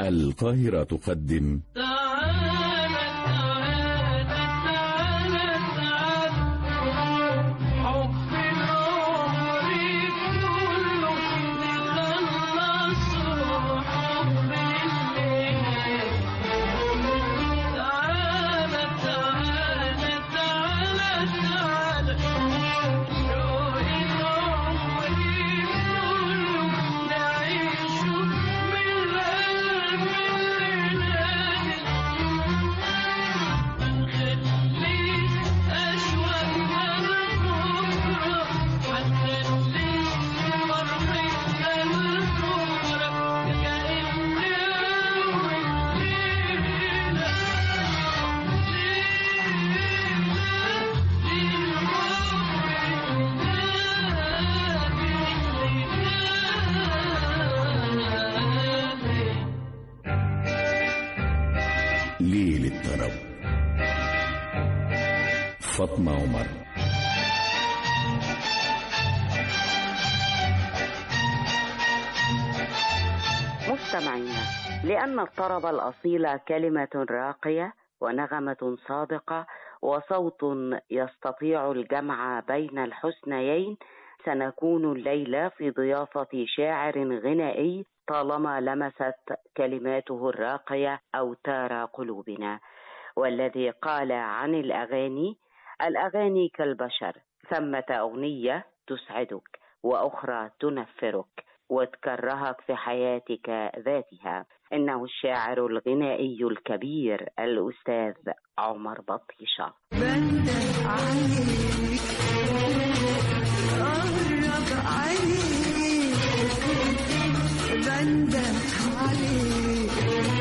القاهرة تقدم تعالى تعالى تعالى تعالى حب العمر كله نخلصه حب الليل تعالى تعالى تعالى تعالى شوق العمر كله نعيشه من قلب الليل خليك أشواقنا لبكرة هتخليك فرحتنا لبكرة كأن أول ليلة ليلة ليل الطرب فاطمة عمر مستمعينا لأن الطرب الأصيل كلمة راقية ونغمة صادقة وصوت يستطيع الجمع بين الحسنيين سنكون الليلة في ضيافة شاعر غنائي طالما لمست كلماته الراقية أوتار قلوبنا والذي قال عن الأغاني الأغاني كالبشر ثمة أغنية تسعدك وأخرى تنفرك وتكرهك في حياتك ذاتها إنه الشاعر الغنائي الكبير الأستاذ عمر بطيشة بندق عليك قرب عليك بندق عليك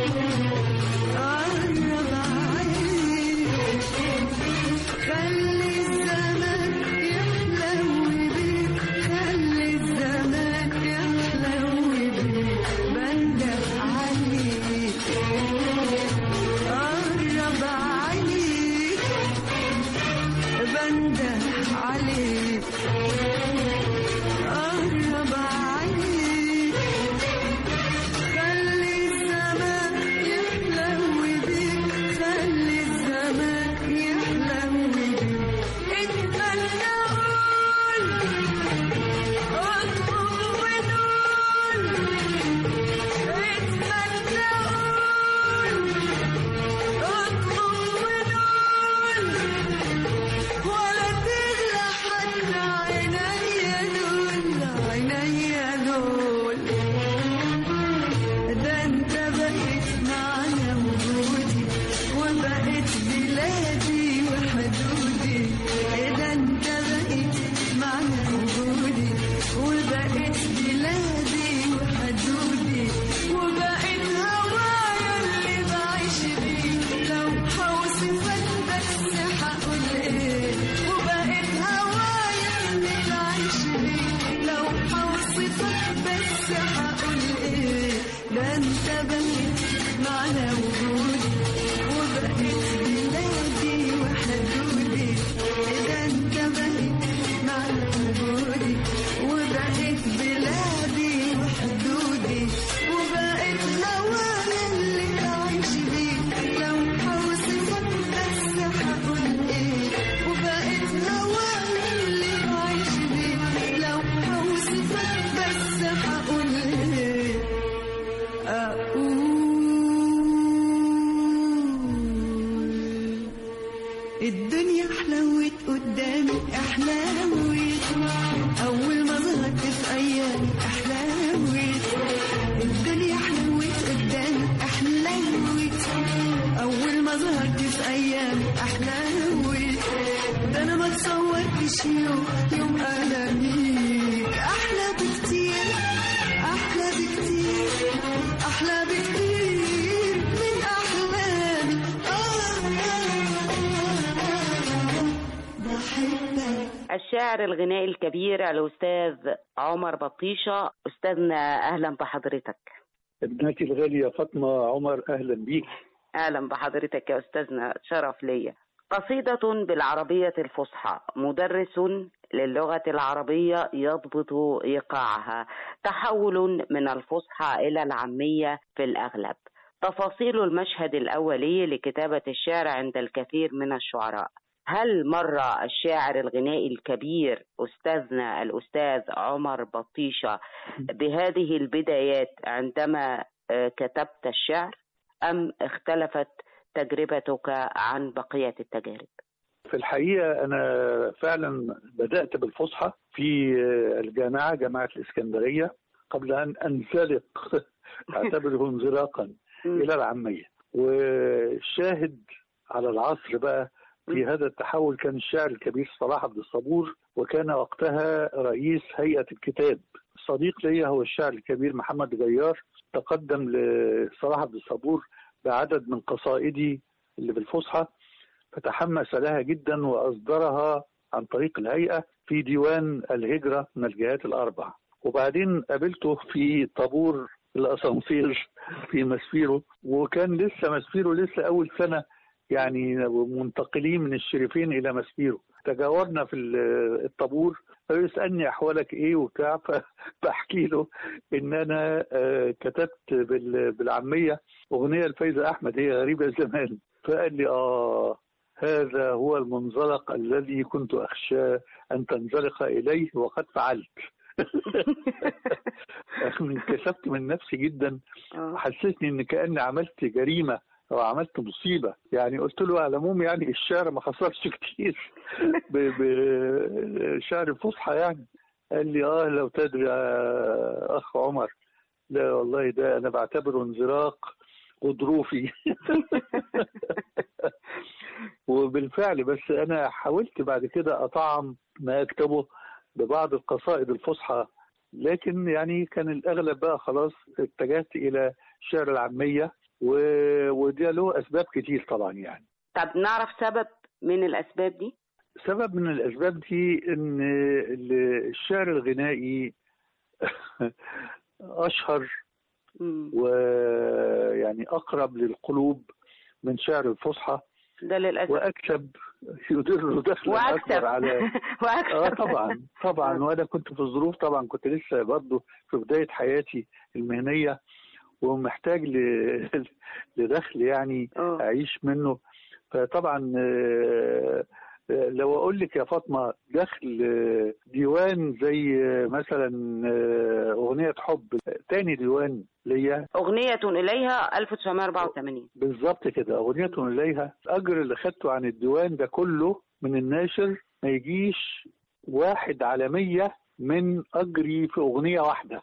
قرب عليك خلي الزمن يحلو بيك خلي الزمن يحلو بيك بندق عليك قرب عليك بنده عليك قرب عليك خلي الزمان يحلو بيك خلي الزمان يحلو بيك اتمنى قول اطلب ونقول اتمنى قول اطلب ونقول ولا تغلى حتى عينيا دول عينيا دول ده انت بقيت معنا وجودي وبقيت بلادي وحدودي ده انت بقيت معنا وجودي وبقيت بلادي وحدودي وبقيت هوايا اللي بعيش بيه لو هوصفك بس هقول ايه وبقيت هوايا اللي بعيش بيه لو هوصفك بس هقول ايه ده انت بقيت معنا وجودي وبقيت بلادي وحدودي ده انت بقيت معنا وجودي وبقيت بلادي وحدودي وبقيت هوايا اللي بعيش بيه لو هوصفك بس هقول ايه وبقيت هوايا اللي بعيش بيه لو هوصفك بس هقول ايه أقول الدنيا حلوت قدامي احلاوت اول ما ظهرت في ايامي احلاوت الدنيا حلوت قدامي احلاوت اول ما ظهرت في ايامي احلاوت ده انا ما تصورتش يوم يوم انا بيك احلى بكتير احلى بكتير احلى بكتير من احلامي آه بحبك الشاعر الغنائي الكبير الأستاذ عمر بطيشة أستاذنا أهلا بحضرتك ابنتي الغالية فاطمة عمر أهلا بيك أهلا بحضرتك يا أستاذنا شرف ليا قصيدة بالعربية الفصحى مدرس للغة العربية يضبط إيقاعها تحول من الفصحى إلى العامية في الأغلب تفاصيل المشهد الأولي لكتابة الشعر عند الكثير من الشعراء هل مر الشاعر الغنائي الكبير أستاذنا الأستاذ عمر بطيشة بهذه البدايات عندما آه، كتبت الشعر أم اختلفت تجربتك عن بقية التجارب؟ في الحقيقة أنا فعلا بدأت بالفصحى في الجامعة جامعة الإسكندرية قبل أن أنزلق أعتبره انزلاقا إلى العامية والشاهد على العصر بقى في هذا التحول كان الشاعر الكبير صلاح عبد الصبور وكان وقتها رئيس هيئة الكتاب صديق لي هو الشاعر الكبير محمد جيار تقدم لصلاح عبد الصبور بعدد من قصائدي اللي بالفصحى فتحمس لها جدا واصدرها عن طريق الهيئه في ديوان الهجره من الجهات الاربع وبعدين قابلته في طابور الاسانسير في مسفيرو وكان لسه مسفيرو لسه اول سنه يعني منتقلين من الشريفين الى مسفيرو تجاورنا في ال- الطابور فيسالني احوالك ايه وبتاع فبحكي له ان انا آه، كتبت بال- بالعاميه اغنيه لفايزه احمد هي غريبه الزمان فقال لي اه هذا هو المنزلق الذي كنت اخشى ان تنزلق اليه وقد فعلت انكسفت من نفسي جدا آه. حسسني ان كاني عملت جريمه او عملت مصيبه يعني قلت له على العموم يعني الشعر ما خسرش كتير ب- بشعر الفصحى يعني قال لي اه لو تدري يا اخ عمر لا والله ده انا بعتبره انزلاق غضروفي وبالفعل بس انا حاولت بعد كده اطعم ما اكتبه ببعض القصائد الفصحى لكن يعني كان الاغلب بقى خلاص اتجهت الى الشعر العاميه و... وده له اسباب كتير طبعا يعني طب نعرف سبب من الأسباب دي؟ سبب من الاسباب دي ان ال- الشعر الغنائي اشهر مم. ويعني اقرب للقلوب من شعر الفصحى ده للأسف واكسب يدر دخلا وأكسب اكبر على اه وأكسب طبعا طبعا وانا كنت في الظروف طبعا كنت لسه برضه في بدايه حياتي المهنيه ومحتاج ل- لدخل يعني آه. اعيش منه فطبعا آه، آه، لو اقول لك يا فاطمه دخل آه، ديوان زي آه، مثلا آه، اغنيه حب تاني ديوان ليا أغنية إليها 1984 بالظبط كده أغنية إليها الأجر اللي خدته عن الديوان ده كله من الناشر ما يجيش واحد على مية من أجري في أغنية واحدة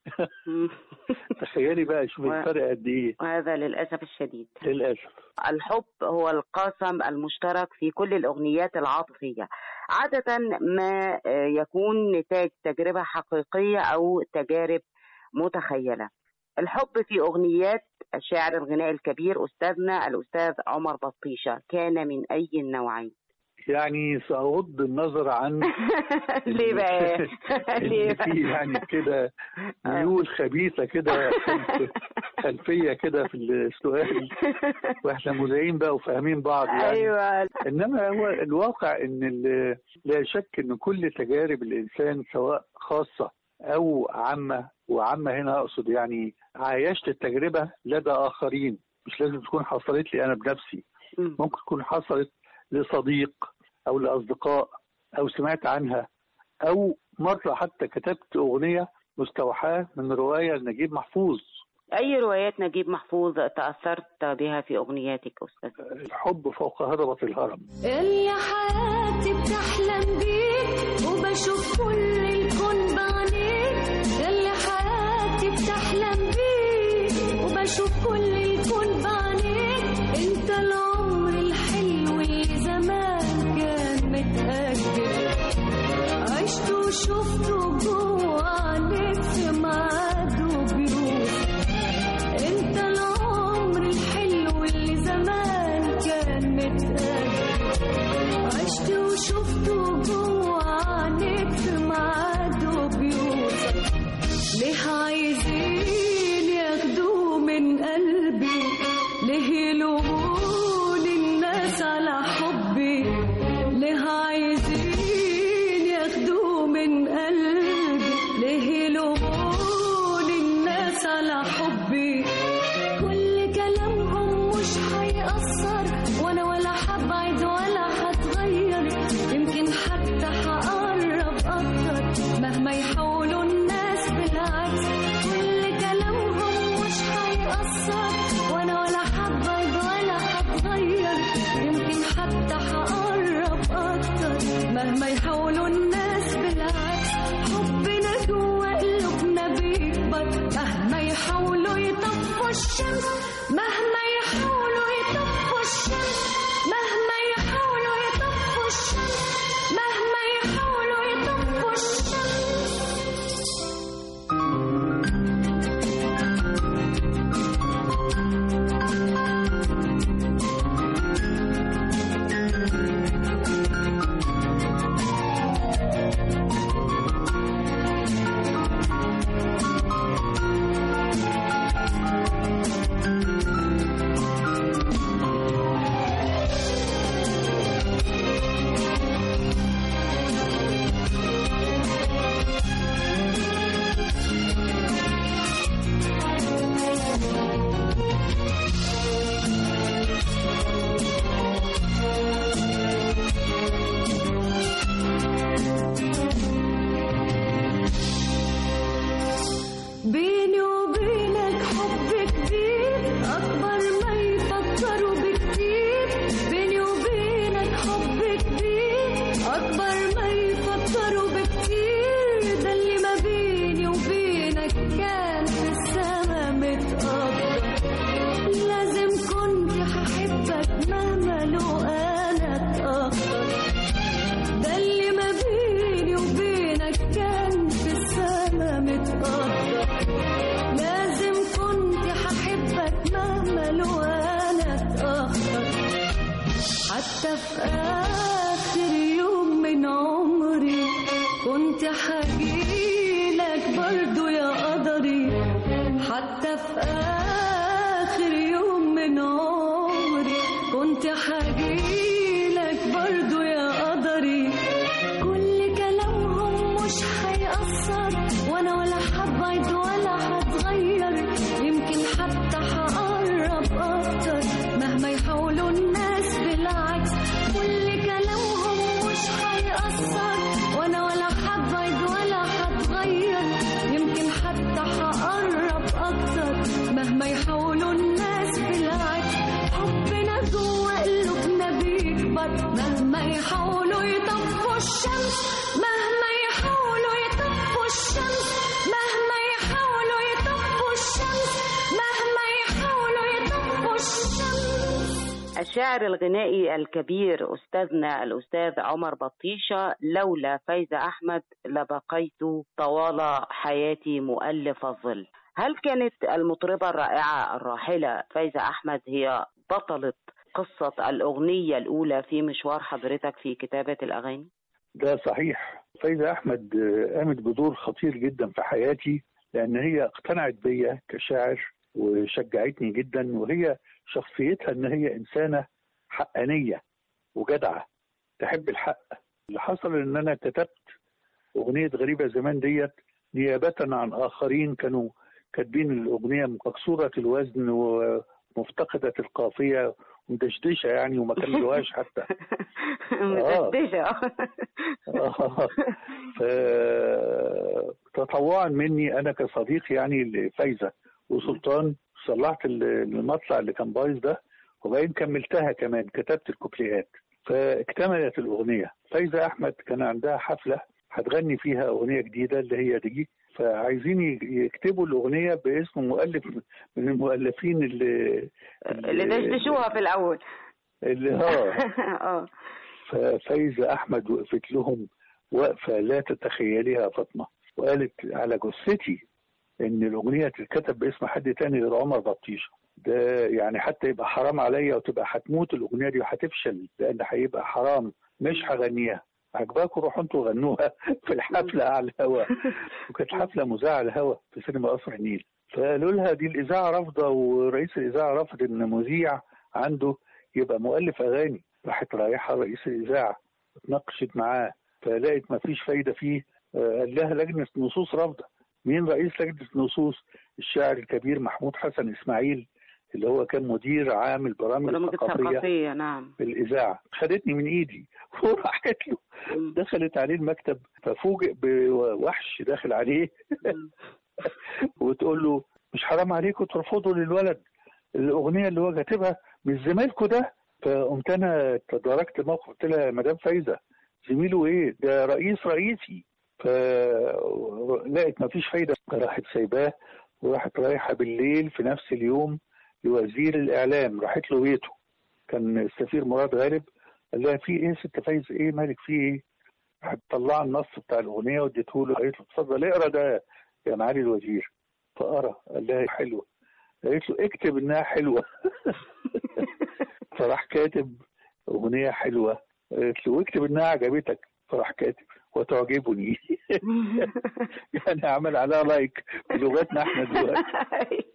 مم. تخيلي بقى شوف و- الفرق قد إيه وهذا للأسف الشديد للأسف الحب هو القاسم المشترك في كل الأغنيات العاطفية عادة ما آه، يكون نتاج تجربة حقيقية أو تجارب متخيلة الحب في أغنيات الشاعر الغنائي الكبير أستاذنا الأستاذ عمر بطيشة كان من أي النوعين يعني سأغض النظر عن ليه بقى ليه إن في يعني كده ميول خبيثة كده خلف- خلفية كده في السؤال واحنا مذيعين بقى وفاهمين بعض يعني ايوه انما هو الواقع ان ال- لا شك ان كل تجارب الانسان سواء خاصه او عامه وعامه هنا اقصد يعني عايشت التجربه لدى اخرين مش لازم تكون حصلت لي انا بنفسي مم. ممكن تكون حصلت لصديق او لاصدقاء او سمعت عنها او مره حتى كتبت اغنيه مستوحاه من روايه لنجيب محفوظ اي روايات نجيب محفوظ تاثرت بها في اغنياتك استاذ الحب فوق هضبه الهرم اللي حياتي بتحلم بيك وبشوف كل الكون بعينيك اللي حياتي بتحلم بيك وبشوف كل الكون بعينيك انت العمر الحلو اللي زمان كان متأجل عشت وشفته جوه عينيك في ميعاد وبيروح انت العمر الحلو اللي زمان كان متأجل عشت وشفته جوه عينيك في ميعاد وبيوصل ليه عايزين ياخدوه من قلبي ليه يلومون الناس على حبي ليه عايزين ياخدوه من قلبي ليه يلومون الناس على حبي كل الشمس مهما يحاولوا يطفوا الشمس مهما يحاولوا يطفوا الشمس مهما يحاولوا يطفوا الشمس بيني وبينك حب كبير أكبر ما يفكروا بكتير بيني وبينك حب كبير أكبر ما يفكروا بكتير ده اللي ما بيني وبينك كان في السما متقدر لازم كنت هحبك مهما لو أنا اتأخر ده اللي ما بيني وبينك كان في السما متقدر لازم كنت هحبك مهما لو انا اتاخر حتى في اخر يوم من عمري كنت هجيلك برضو يا قدري حتى في اخر يوم من عمري كنت هجيلك برضو يا قدري كل كلامهم مش هيأثر وانا ولا هبعد ولا هتغير يمكن حتى هقرب اكتر مهما يحاولوا الناس بالعكس كل كلامهم مش هيأثر وانا ولا هبعد ولا هتغير يمكن حتى هقرب اكتر مهما يحاولوا الناس بالعكس حبنا جوا قلوبنا بيكبر مهما يحاولوا يطفوا الشمس مهما يحاولوا يطفوا الشمس مهما يحاولوا يطفوا الشمس مهما يحاولوا يطفوا الشمس الشاعر الغنائي الكبير أستاذنا الأستاذ عمر بطيشة لولا فايزة أحمد لبقيت طوال حياتي مؤلف الظل هل كانت المطربة الرائعة الراحلة فايزة أحمد هي بطلة قصة الأغنية الأولى في مشوار حضرتك في كتابة الأغاني؟ ده صحيح فايزة أحمد آه، قامت بدور خطير جدا في حياتي لأن هي اقتنعت بيا كشاعر وشجعتني جدا وهي شخصيتها إن هي إنسانة حقانية وجدعة تحب الحق اللي حصل إن أنا كتبت أغنية غريبة زمان ديت نيابة عن آخرين كانوا كاتبين الأغنية مكسورة الوزن ومفتقدة القافية مدشدشة يعني وما كملوهاش حتى مدشدشة آه. ف- تطوعا مني انا كصديق يعني لفايزه وسلطان صلحت ال- المطلع اللي كان بايظ ده وبعدين كملتها كمان كتبت الكوبليهات فاكتملت الاغنيه فايزه احمد كان عندها حفله هتغني فيها اغنيه جديده اللي هي دي فعايزين ي- يكتبوا الاغنيه باسم مؤلف من المؤلفين اللي اللي دشدشوها في الأول اللي اه اه ففايزة أحمد وقفت لهم وقفة لا تتخيليها فاطمة وقالت على جثتي إن الأغنية تتكتب باسم حد تاني غير عمر بطيشة ده يعني حتى يبقى حرام عليا وتبقى هتموت الأغنية دي وهتفشل لأن هيبقى حرام مش هغنيها عجباكم روحوا انتوا غنوها في الحفلة على الهوا وكانت حفلة مذاعة على الهوا في سينما قصر النيل فقالوا لها دي الإذاعة رافضة ورئيس الإذاعة رفض إن مذيع عنده يبقى مؤلف أغاني راحت رايحة رئيس الإذاعة اتناقشت معاه فلقيت ما فيش فايدة فيه آه، قال لها لجنة نصوص رافضة مين رئيس لجنة نصوص الشاعر الكبير محمود حسن إسماعيل اللي هو كان مدير عام البرامج برامج الثقافية الثقافية نعم في الإذاعة خدتني من إيدي وراحت له مم. دخلت عليه المكتب ففوجئ بوحش داخل عليه مم. وتقول له مش حرام عليكم ترفضوا للولد الاغنيه اللي هو كاتبها مش زميلكم ده فقمت انا تداركت الموقف قلت لها يا مدام فايزه زميله ايه ده رئيس رئيسي فلقيت مفيش فايده راحت سايباه وراحت رايحه بالليل في نفس اليوم لوزير الاعلام راحت له بيته كان السفير مراد غالب قال لها في ايه ست فايز ايه مالك في ايه؟ راحت طلع النص بتاع الاغنيه واديته له قالت له اتفضل اقرا ده يا معالي الوزير فقرا قال لها حلوه قالت له اكتب انها حلوه فراح كاتب اغنيه حلوه قالت له واكتب انها عجبتك فراح كاتب وتعجبني يعني عمل عليها لايك بلغتنا احنا دلوقتي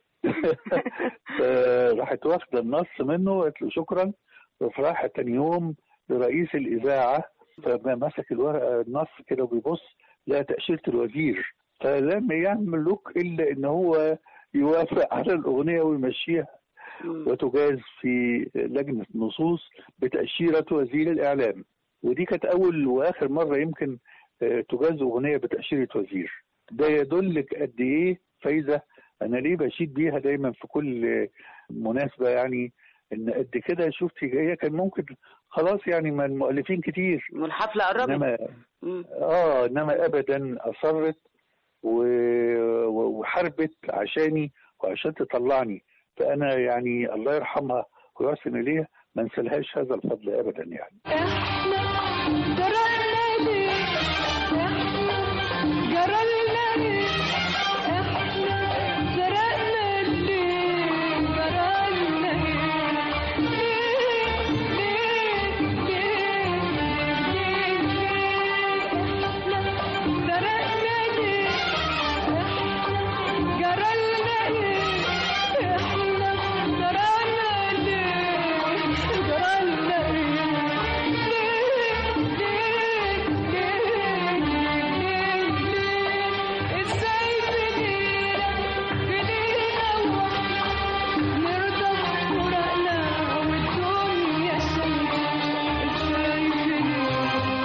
راحت واخده النص منه وقالت له شكرا فراح تاني يوم لرئيس الاذاعه فمسك الورقه النص كده وبيبص لقى تاشيره الوزير فلم يملك الا ان هو يوافق على الاغنيه ويمشيها وتجاز في لجنه نصوص بتاشيره وزير الاعلام ودي كانت اول واخر مره يمكن آه، تجاز اغنيه بتاشيره وزير ده يدلك قد ايه فايزه انا ليه بشيد بيها دايما في كل آه، مناسبه يعني ان قد كده شفتي هي كان ممكن خلاص يعني ما المؤلفين كتير والحفله قربت انما مم. اه انما ابدا اصرت و- و- وحاربت عشاني وعشان تطلعني فانا يعني الله يرحمها ويحسن اليها ما انسلهاش هذا الفضل ابدا يعني احنا جرالنا ليه احنا جرالنا ليه احنا جرالنا ليه جرالنا ليه ليه ليه ليه ليه احنا جرالنا ليه احنا جرالنا ليه احنا جرالنا ليه جرالنا ازاي بدينا بدينا نرضى بفراقنا والدنيا شايفة ازاي بدينا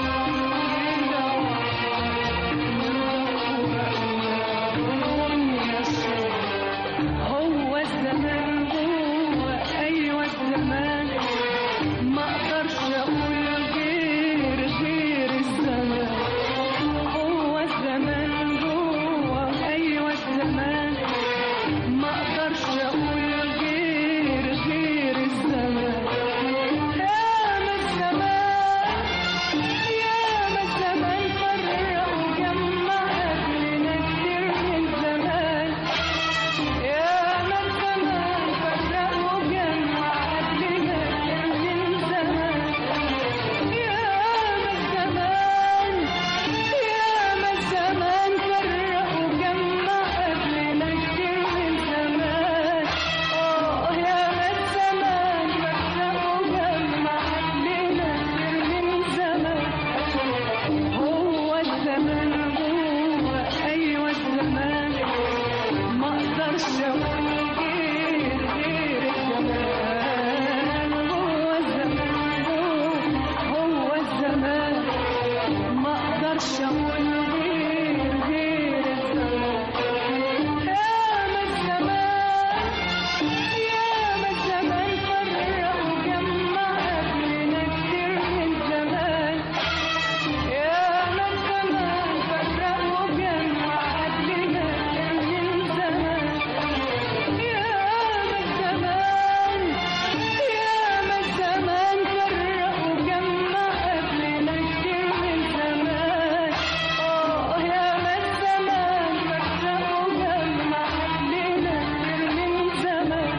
والدنيا شايفة هو الزمان هو ايوه الزمان ما اقدرش اقول غير غير الزمان هو الزمان هو ايوه الزمان ما اقدرش اقول غير غير الزمان يا ما الزمان يا ما الزمان فرق وجمع قبلنا كتير من زمان يا ما الزمان فرق وجمع قبلنا كتير من زمان يا ما الزمان يا ما الزمان فرق وجمع قبلنا كتير من زمان اه يا ما الزمان فرق وجمع قبلنا كتير من زمان هو الزمان هو ايوه الزمان ما اقدرش اقول غير غير الزمان هو الزمان هو هو الزمان ما اقدرش اقول غير غير الزمان يا ما الزمان يا ما الزمان فرق وجمع قبلنا كتير من زمان يا ما الزمان فرق وجمع قبلنا كتير من زمان يا ما الزمان يا ما الزمان فرق وجمع قبلنا كتير من زمان اه يا ما الزمان فرق وجمع قبلنا كتير من زمان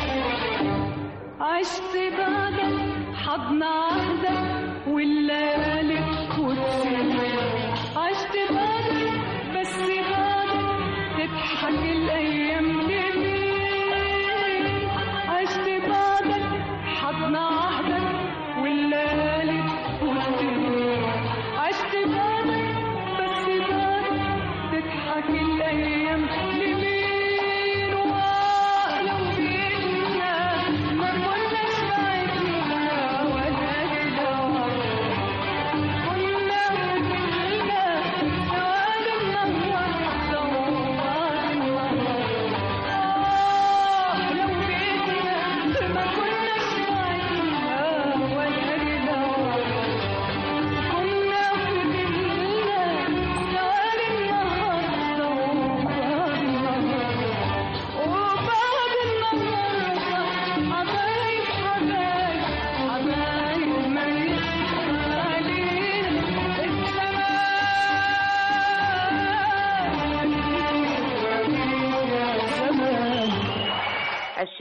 عشت بعدك حضن عهدك والليالي تفوتني عشت بعدك بس بعدك تضحك الايام لمين عشت بعدك حضن عهدك والليالي تفوتني عشت بعدك بس بعدك تضحك الايام لمين ولو بينا ما كناش بعدنا ولا كده كنا وكلنا سواد النهار سواد النهار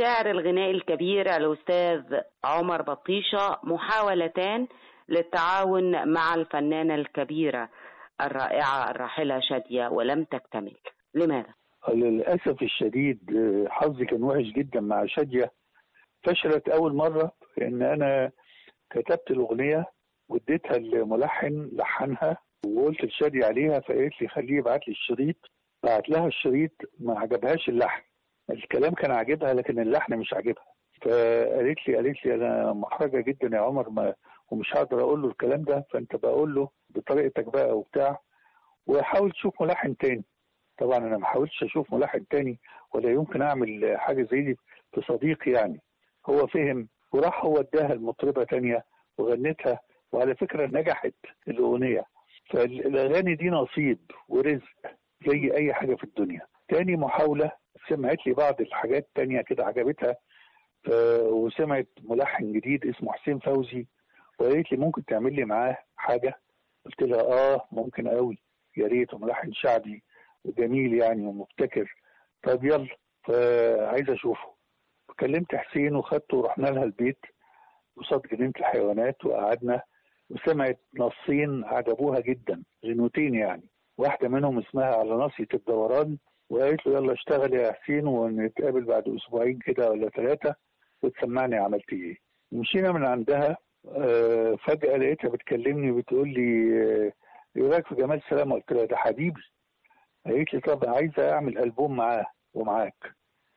الشاعر الغنائي الكبير الأستاذ عمر بطيشة محاولتان للتعاون مع الفنانة الكبيرة الرائعة الراحلة شادية ولم تكتمل لماذا؟ للأسف الشديد آه، حظي كان وحش جدا مع شادية فشلت أول مرة إن أنا كتبت الأغنية واديتها الملحن لحنها وقلت لشادية عليها فقالت لي خليه يبعت لي الشريط بعت لها الشريط ما عجبهاش اللحن الكلام كان عاجبها لكن اللحن مش عاجبها فقالت لي قالت لي انا محرجه جدا يا عمر ما ومش هقدر اقول له الكلام ده فانت بقول له بطريقتك بقى وبتاع وحاول تشوف ملحن تاني طبعا انا ما حاولتش اشوف ملحن تاني ولا يمكن اعمل حاجه زي دي في صديقي يعني هو فهم وراح هو اداها المطربه تانية وغنتها وعلى فكره نجحت الاغنيه فالاغاني دي نصيب ورزق زي اي حاجه في الدنيا تاني محاوله سمعت لي بعض الحاجات تانية كده عجبتها ف- وسمعت ملحن جديد اسمه حسين فوزي وقالت لي ممكن تعمل لي معاه حاجه قلت لها اه ممكن قوي يا ريت وملحن شعبي وجميل يعني ومبتكر طب يلا فعايز اشوفه كلمت حسين وخدته ورحنا لها البيت قصاد جنينه الحيوانات وقعدنا وسمعت نصين عجبوها جدا غنوتين يعني واحده منهم اسمها على ناصيه الدوران وقالت له يلا اشتغل يا حسين ونتقابل بعد اسبوعين كده ولا ثلاثه وتسمعني عملت ايه مشينا من عندها آه، فجاه لقيتها بتكلمني بتقول لي آه، ايه رايك في جمال سلامه قلت لها ده حبيبي قالت لي طب عايزه اعمل البوم معاه ومعاك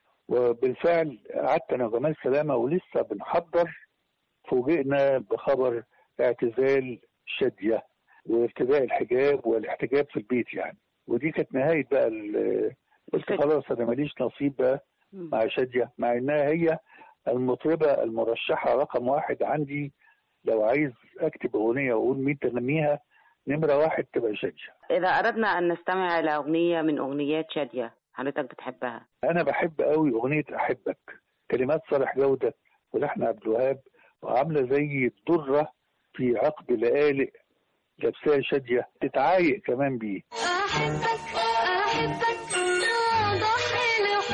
وبالفعل قعدت انا وجمال سلامه ولسه بنحضر فوجئنا بخبر اعتزال شاديه وارتداء الحجاب والاحتجاب في البيت يعني ودي كانت نهايه بقى ال- قلت الفكرة. خلاص انا ماليش نصيب بقى مع شاديه مع انها هي المطربه المرشحه رقم واحد عندي لو عايز اكتب اغنيه واقول مين تغنيها نمره واحد تبقى شاديه إذا أردنا أن نستمع إلى أغنية من أغنيات شادية حضرتك بتحبها انا بحب قوي اغنيه احبك كلمات صالح جوده ولحن عبد الوهاب وعامله زي الدره في عقد لآلئ لابساها شاديه تتعايق كمان بيه أحبك أحبك وأضحي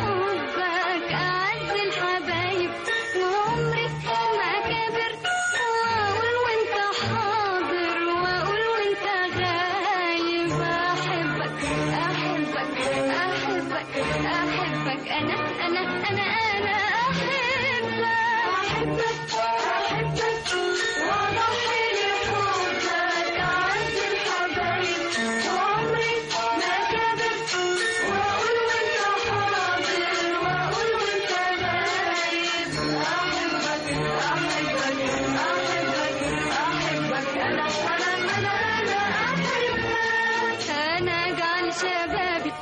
لحبك أعز الحبايب وعمري ما كبرت وأقول وأنت حاضر وأقول وأنت غايب أحبك أحبك أحبك أحبك أنا أنا أنا أنا أحبك أحبك أحبك وأضحي لحبك أعز الحبايب وعمري ما كبرت وأقول وأنت حاضر وأقول وأنت غايب أحبك أحبك أحبك أحبك أنا أنا أنا أنا أحبك أنا أجعل شبابي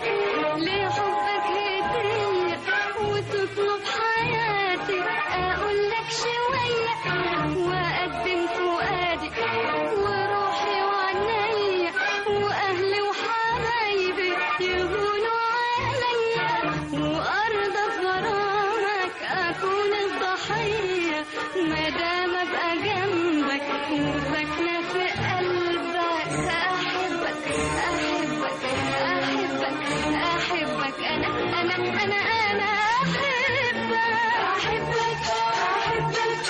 لحبك هدية وتطلب حياتي أقول لك شوية وأقدم فؤادي وروحي وعنيا وأهلي وحبايبي يهونوا عليا وأرضى بغرامك أكون الضحية مادام أبقى جنبك وساكنة في قلبك أحبك أحبك أحبك أحبك أنا أنا أنا أنا أحبك أحبك أحبك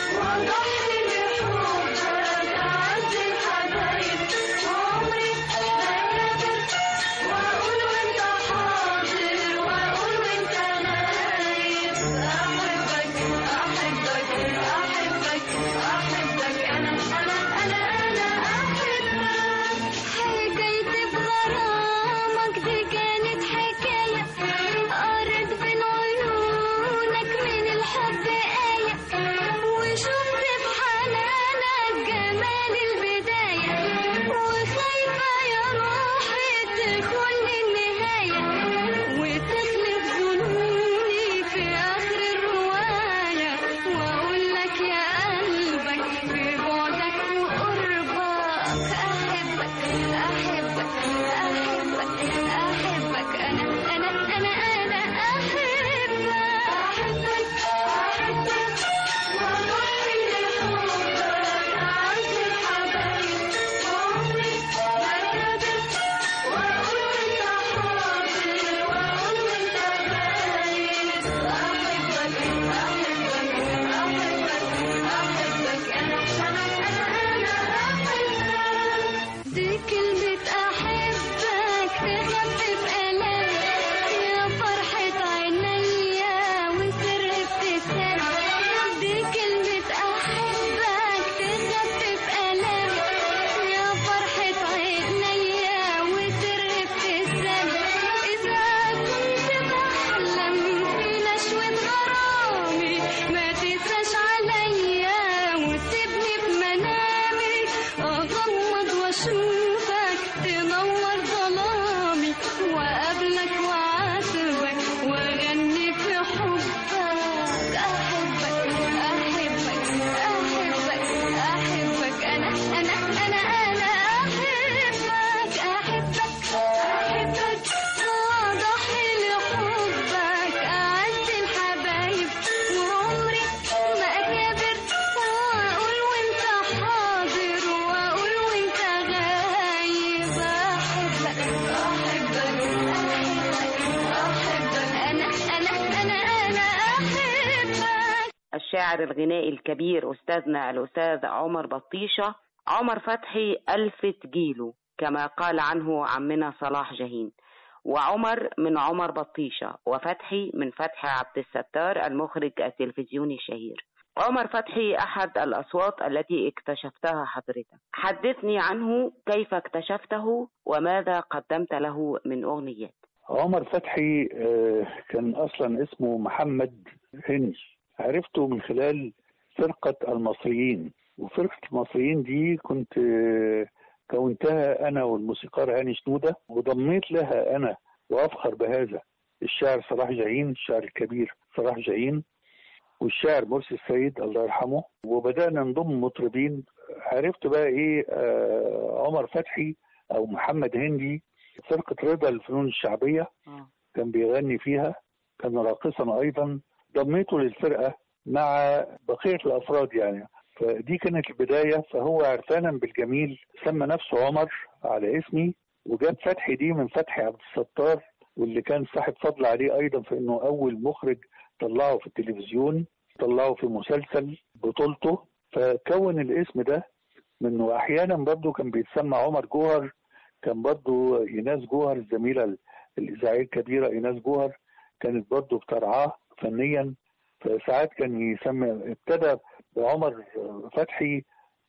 وأضحي لحبك أعز الحبايب وعمري ما كبرت وأقول وأنت حاضر وأقول وأنت غايب أحبك أحبك أحبك أحبك أنا أنا أنا أنا أحبك حكايتي بغرامك دي كانت حكاية قرت بين عيونك من الحب الشاعر الغنائي الكبير أستاذنا الأستاذ عمر بطيشة عمر فتحي ألفة جيله كما قال عنه عمنا صلاح جاهين وعمر من عمر بطيشة وفتحي من فتحي عبد الستار المخرج التلفزيوني الشهير عمر فتحي أحد الأصوات التي اكتشفتها حضرتك حدثني عنه كيف اكتشفته وماذا قدمت له من أغنيات عمر فتحي آه، كان اصلا اسمه محمد هنج عرفته من خلال فرقة المصريين وفرقة المصريين دي كنت آه، كونتها انا والموسيقار هاني شنودة وضميت لها انا وافخر بهذا الشاعر صلاح جاهين الشاعر الكبير صلاح جاهين والشاعر مرسي السيد الله يرحمه وبدأنا نضم مطربين عرفت بقى ايه آه عمر فتحي او محمد هندي فرقة رضا الفنون الشعبية كان بيغني فيها كان راقصا ايضا ضميته للفرقة مع بقية الافراد يعني فدي كانت البداية فهو عرفانا بالجميل سمى نفسه عمر على اسمي وجاب فتحي دي من فتحي عبد الستار واللي كان صاحب فضل عليه ايضا في انه اول مخرج طلعه في التلفزيون طلعه في مسلسل بطولته فكون الاسم ده منه احيانا برضه كان بيتسمى عمر جوهر كان برضه ايناس جوهر الزميله الاذاعيه الكبيره ايناس جوهر كانت برضه بترعاه فنيا فساعات كان يسمى ابتدى بعمر فتحي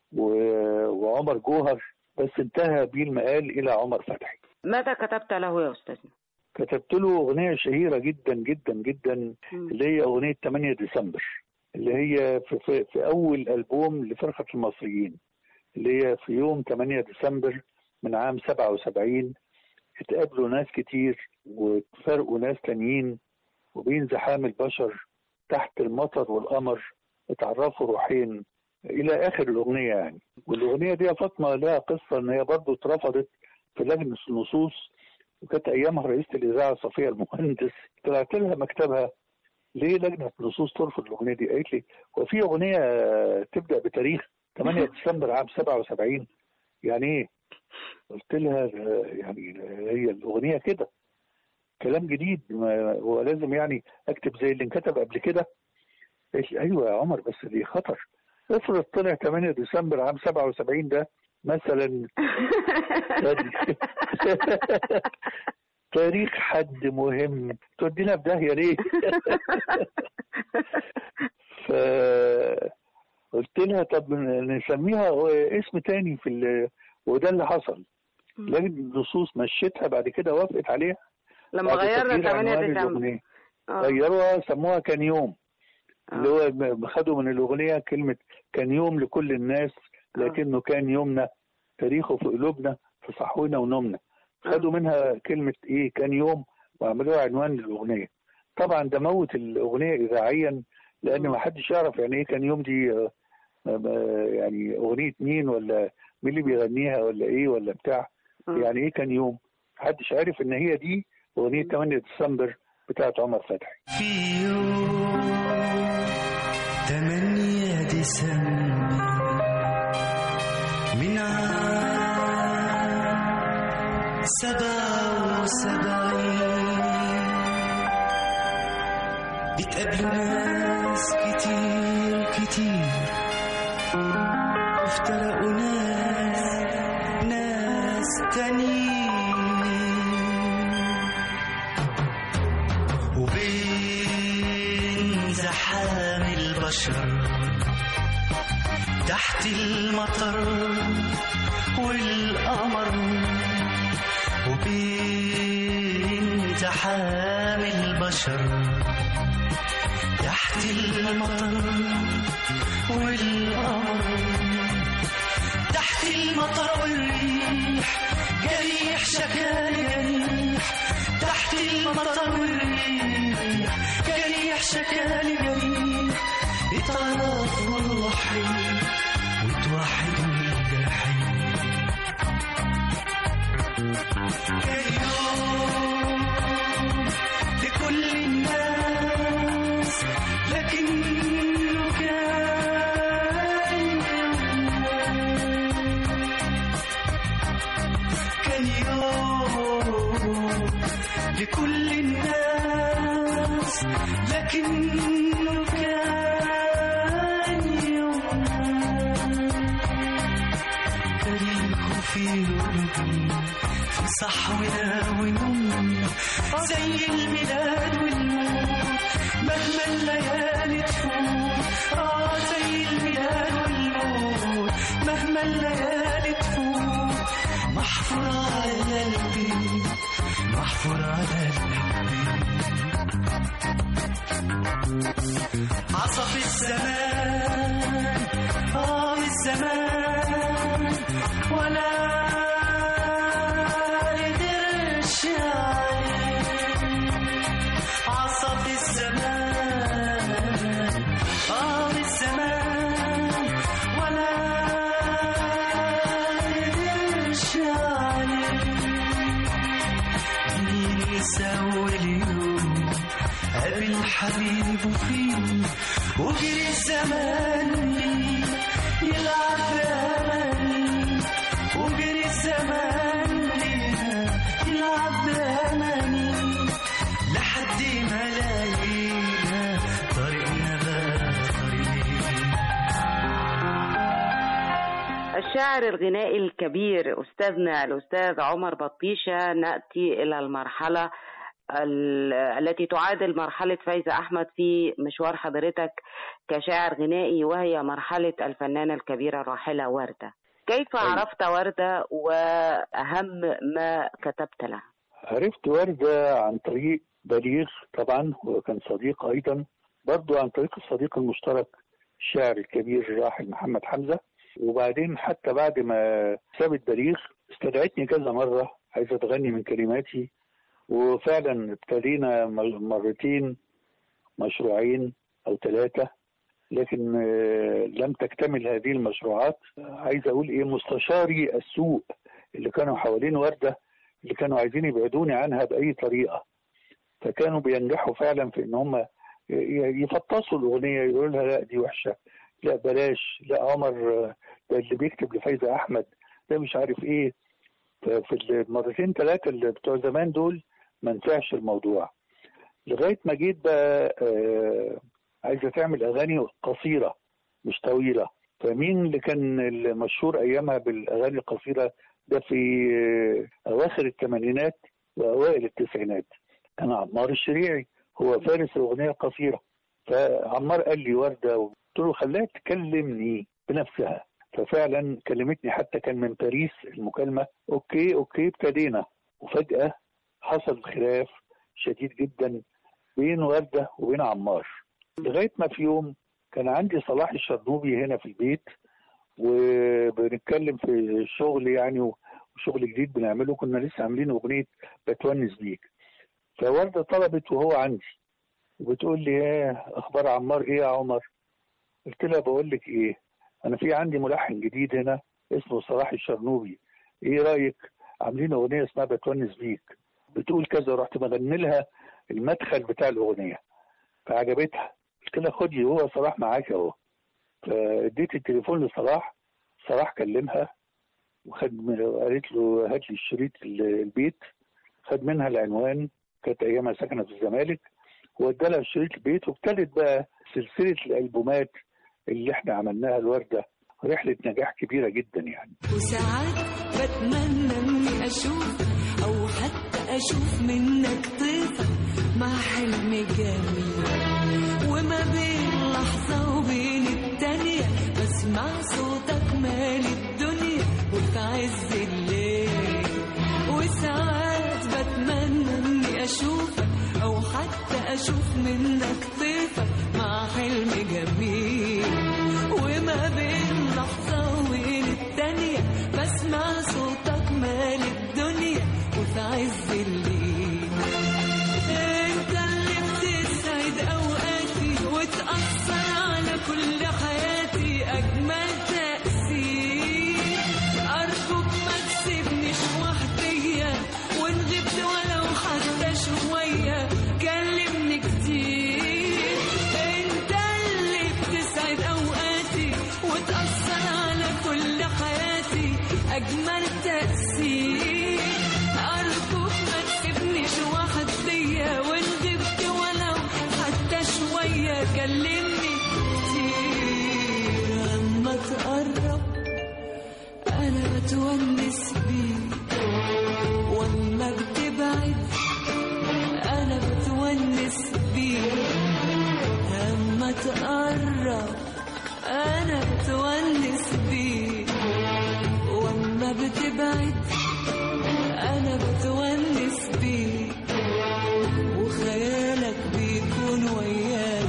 و- وعمر جوهر بس انتهى بيه المقال الى عمر فتحي ماذا كتبت له يا أستاذنا كتبت له اغنيه شهيره جدا جدا جدا اللي هي اغنيه 8 ديسمبر اللي هي في, في, في اول البوم لفرقه المصريين اللي هي في يوم 8 ديسمبر من عام 77 اتقابلوا ناس كتير وفرقوا ناس تانيين وبين زحام البشر تحت المطر والقمر اتعرفوا روحين الى اخر الاغنيه يعني والاغنيه دي يا فاطمه لها قصه ان هي برضه اترفضت في لجنه النصوص وكانت ايامها رئيسه الاذاعه صفيه المهندس طلعت لها مكتبها ليه لجنه النصوص ترفض الاغنيه دي؟ قالت لي هو في اغنيه تبدا بتاريخ 8 ديسمبر عام 77 يعني ايه؟ قلت لها آه، يعني هي الاغنيه كده كلام جديد ما هو لازم يعني اكتب زي اللي انكتب قبل كده قالت لي ايوه يا عمر بس دي خطر افرض طلع 8 ديسمبر عام 77 ده مثلا تاريخ حد مهم تودينا في داهيه ليه؟ ف قلت لها طب نسميها اسم تاني في ال... وده اللي حصل لجنه النصوص مشيتها بعد كده وافقت عليها لما بعد غيرنا تغيير 8 عنوان ديسمبر الأغنية. آه. غيروها سموها كان يوم آه. اللي هو م- خدوا من الأغنية كلمة كان يوم لكل الناس لكنه كان يومنا تاريخه في قلوبنا في صحونا ونومنا خدوا منها كلمة إيه كان يوم وعملوها عنوان للأغنية طبعا ده موت الأغنية إذاعيا لأن ما حدش يعرف يعني إيه كان يوم دي آه، آه، يعني أغنية مين ولا مين اللي بيغنيها ولا إيه ولا بتاع يعني إيه كان يوم محدش عارف إن هي دي أغنية 8 ديسمبر بتاعت عمر فتحي في يوم 8 ديسمبر من عام سبعة وسبعين بتقابلوا ناس كتير كتير وافترقوا ناس ناس تانيين وبين زحام البشر تحت المطر والقمر وبين زحام البشر تحت المطر والقمر تحت المطر والريح جريح شكال جريح تحت المطر والريح جريح شكال جريح اتعرفوا الوحيد وتوحدوا الجحيم كان يوم لكل الناس لكنه كان كان يوم لكل الناس لكنه كان في قلوبي في صحونا ونوم زي الميلاد والموت مهما الليالي تفوت اه زي الميلاد والموت مهما الليالي تفوت محفور على قلبي محفور على قلبي عصف الزمان اه الزمان ولا قدرش عليه عصف الزمان اه الزمان ولا قدرش عليه مين يساوي اليوم قابل حبيبه فيه وجري الزمان ليه يلعب بأماني وجري الزمان ليها يلعب بأماني لحد ما لاقينا طريقنا بقى طريق الشاعر الغنائي الكبير أستاذنا الأستاذ عمر بطيشة نأتي إلى المرحلة ال- التي تعادل مرحلة فايزة أحمد في مشوار حضرتك كشاعر غنائي وهي مرحلة الفنانة الكبيرة الراحلة وردة كيف أيوة. عرفت وردة وأهم ما كتبت لها عرفت وردة عن طريق بليغ طبعا وكان صديق أيضا برضو عن طريق الصديق المشترك الشاعر الكبير الراحل محمد حمزة وبعدين حتى بعد ما سابت بليغ استدعتني كذا مرة عايزة تغني من كلماتي وفعلا ابتدينا م- مرتين مشروعين أو ثلاثة لكن آه، لم تكتمل هذه المشروعات عايز أقول إيه مستشاري السوق اللي كانوا حوالين وردة اللي كانوا عايزين يبعدوني عنها بأي طريقة فكانوا بينجحوا فعلا في ان هم ي- يفطسوا الأغنية يقولوا لها لا دي وحشة لا بلاش لا عمر آه، ده اللي بيكتب لفايزة أحمد ده مش عارف إيه ففي المرتين ثلاثة اللي بتوع زمان دول ما نفعش الموضوع لغاية ما جيت بقى آه، عايزة تعمل أغاني قصيرة مش طويلة فمين اللي كان المشهور أيامها بالأغاني القصيرة ده في آه، أواخر الثمانينات وأوائل التسعينات كان عمار الشريعي هو فارس الأغنية القصيرة فعمار قال لي وردة قلت له خليها تكلمني بنفسها ففعلا كلمتني حتى كان من باريس المكالمة أوكي أوكي ابتدينا وفجأة حصل خلاف شديد جدا بين وردة وبين عمار لغاية ما في يوم كان عندي صلاح الشرنوبي هنا في البيت وبنتكلم في الشغل يعني وشغل جديد بنعمله كنا لسه عاملين أغنية بتونس بيك فوردة طلبت وهو عندي وبتقول لي ايه اخبار عمار ايه يا عمر قلت لها بقول لك ايه انا في عندي ملحن جديد هنا اسمه صلاح الشرنوبي ايه رايك عاملين اغنيه اسمها بتونس بيك بتقول كذا رحت مغني لها المدخل بتاع الاغنيه فعجبتها قلت لها خدي هو صلاح معاك اهو فاديت التليفون لصلاح صلاح كلمها وخد من- قالت له هات لي الشريط ال- البيت خد منها العنوان كانت ايامها ساكنه في الزمالك وادى لها شريط البيت وابتدت بقى سلسله الالبومات اللي احنا عملناها الورده رحله نجاح كبيره جدا يعني وساعات بتمنى اني اشوف او حتى اشوف منك طفل مع حلم جميل وما بين لحظة وبين التانية بسمع صوتك مال الدنيا وفي عز الليل وساعات بتمنى اني اشوفك او حتى اشوف منك طيفك مع حلم جميل وما بين لحظة وبين التانية بسمع صوتك مال الدنيا وفي عز الليل انت اللي بتسعد اوقاتي وتأثر على كل حياتي اجمل تأثير ارجوك ما تسيبنيش وحدية وان غبت ولو حتى شوية كلمني كتير انت اللي بتسعد اوقاتي وتأثر على كل حياتي اجمل تأثير ارجوك ما تسيبنيش وحدية وان غبت ولو حتى شوية كلمني كتير اما تقرب انا بتونس بتقرب انا بتونس بيك واما بتبعد انا بتونس بيك وخيالك بيكون وياي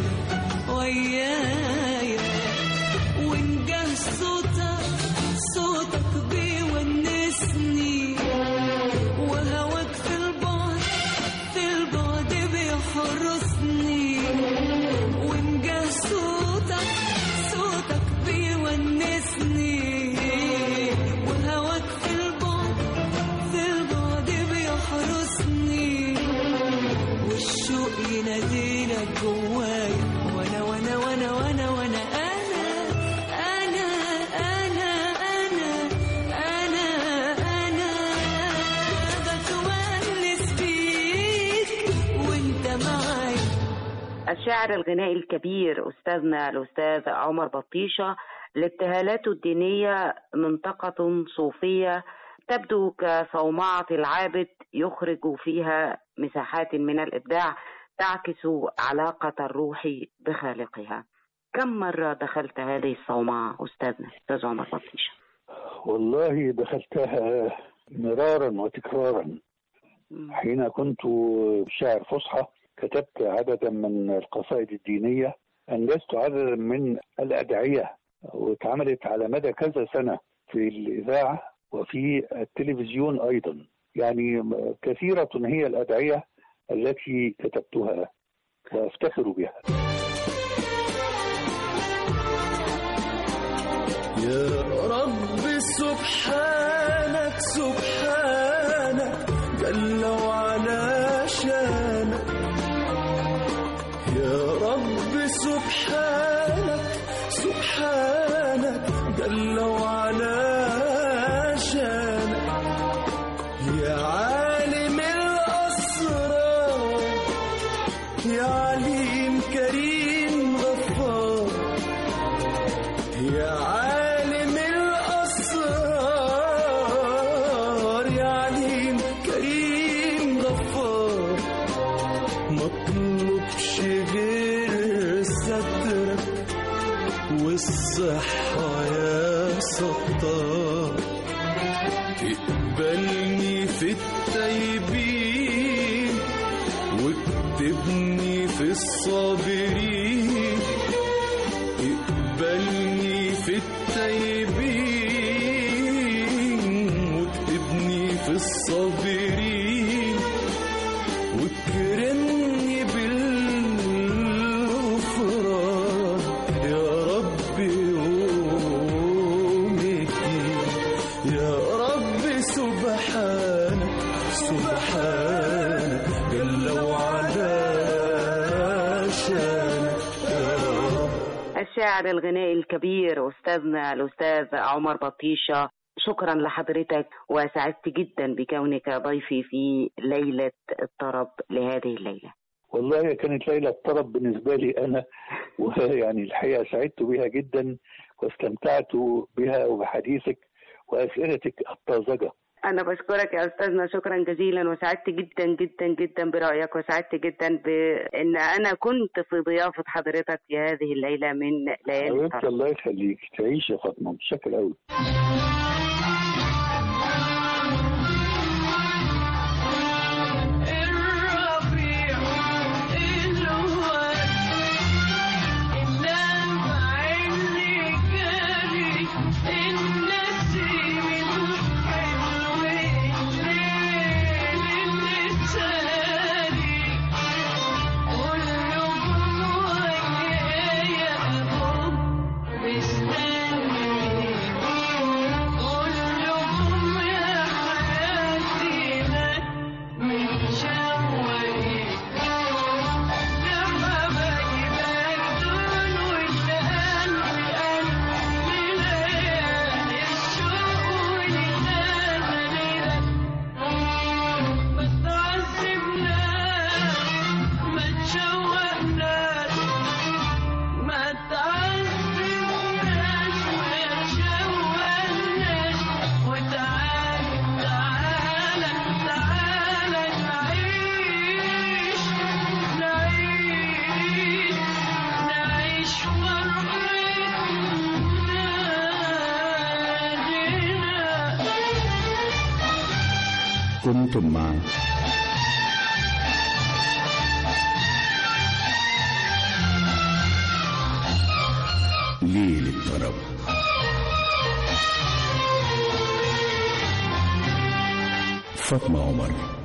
وياي وإن جه صوتك صوتك بيونسني وهواك في البعد في البعد بيحرسني وإن جه صوتك صوتك بيونسني وهواك في البعد في البعد بيحرسني والشوق يناديلك جوايا وانا وانا وانا وانا وانا انا انا انا انا انا انا بتونس بيك وانت معايا الشاعر الغنائي الكبير أستاذنا الأستاذ عمر بطيشة لابتهالاته الدينية منطقة صوفية تبدو كصومعة العابد يخرج فيها مساحات من الإبداع تعكس علاقة الروح بخالقها كم مرة دخلت هذه الصومعة أستاذنا أستاذ عمر بطيشة والله دخلتها مرارا وتكرارا حين كنت شاعر فصحى كتبت عددا من القصائد الدينية أنجزت عددا من الأدعية واتعملت على مدى كذا سنة في الإذاعة وفي التلفزيون أيضا يعني كثيرة هي الأدعية التي كتبتها وأفتخر بها يا رب سبحانك سبحانك جل وعلا شانك يا رب سبحانك سبحانك جل وعلا شانك يا عالم الأسرار يا عليم كريم غفار يا عالم الأسرار يا عليم كريم غفار مطلوبش غير سترك والصحة يا ستار اقبلني في التايبين واكتبني في الصابرين اقبلني في التايبين واكتبني في الصابرين واكرمني بالغفران يا رب يوم الدين يا رب سبحانك سبحانك جل وعلا شانك يا رب الشاعر الغنائي الكبير أستاذنا الأستاذ عمر بطيشة شكرا لحضرتك وسعدت جدا بكونك ضيفي في ليلة الطرب لهذه الليلة والله كانت ليلة طرب بالنسبة لي أنا ويعني الحقيقة سعدت بها جدا واستمتعت بها وبحديثك وأسئلتك الطازجة أنا بشكرك يا أستاذنا شكرا جزيلا وسعدت جدا جدا جدا برأيك وسعدت جدا بأن أنا كنت في ضيافة حضرتك في هذه الليلة من ليالي حبيبتي الطرب الله يخليك تعيش يا فاطمة متشكر قوي الربيع الواد اللمع اللي جالي النسيم الحلو الليل اللي تالي كلهم ويايا هم مستني كنتم مع ليل الطرب فاطمة عمر